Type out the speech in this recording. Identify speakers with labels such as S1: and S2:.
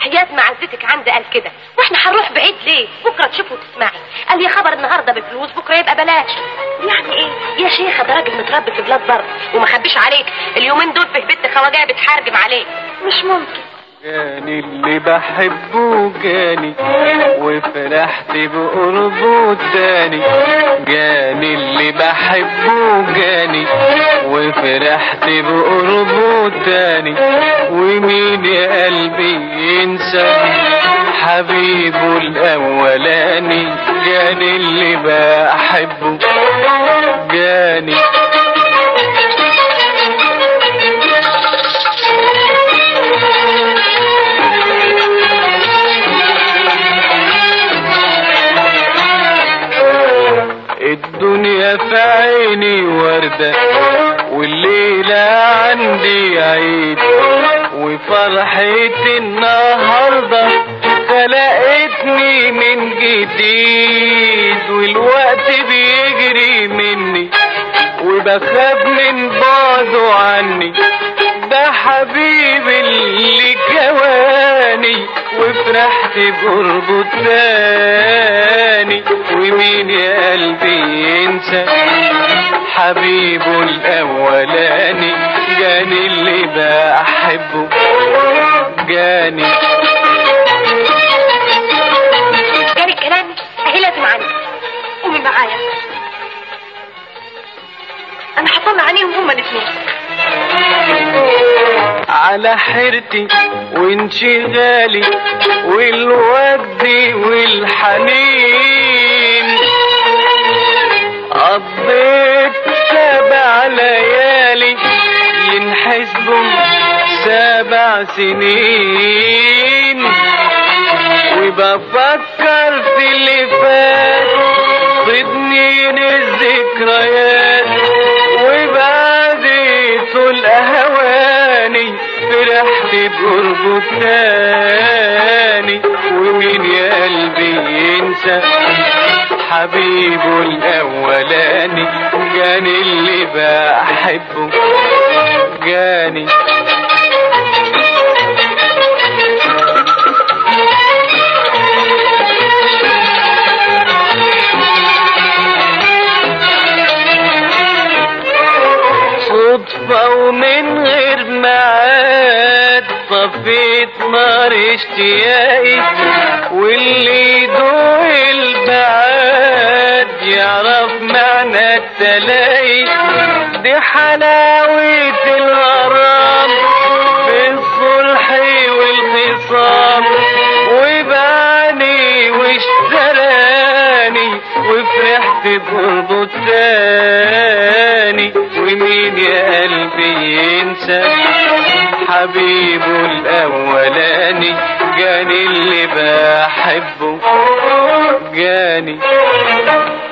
S1: وحياة معزتك عندي قال كده واحنا هنروح بعيد ليه بكره تشوفي وتسمعي قال يا خبر النهارده بفلوس بكره يبقى بلاش يعني ايه يا شيخه ده راجل متربي في بلاد بره وما خبيش عليك اليومين دول في بنت خواجه بتحرجم عليه مش ممكن
S2: جاني اللي بحبه جاني وفرحت بقربه تاني جاني اللي بحبه جاني وفرحت بقربه تاني ومين يا قلبي ينسى حبيبه الاولاني جاني اللي بحبه جاني الدنيا في عيني وردة والليلة عندي عيد وفرحتي النهاردة خلقتني من جديد والوقت بيجري مني وبخاف من بعده عني ده حبيبي اللي جواني وفرحت بقربه تاني ومين يا قلبي ينسى حبيبه الاولاني جاني اللي بحبه جاني
S1: جاري كلامي اهي لازم عني قومي معايا انا هطلع عينيهم هما الاثنين
S2: على حيرتي وانشغالي والود والحنين قضيت سبع ليالي ينحسبوا سبع سنين وبفكر في اللي فات ضدنين الذكريات وبعد طول هواني فرحت بقربه تاني ومين يا قلبي ينسى حبيبه الاولاني جاني اللي بحبه جاني صدفة ومن غير معاد طفيت نار اشتياقي واللي يدوق البعاد يعرف معنى التلاقي دي حلاوة الغرام بالصلح والخصام وباني واشتراني وفرحت بقربه تاني ومين يا قلبي ينسى حبيبه الاولاني جاني اللي بحبه جاني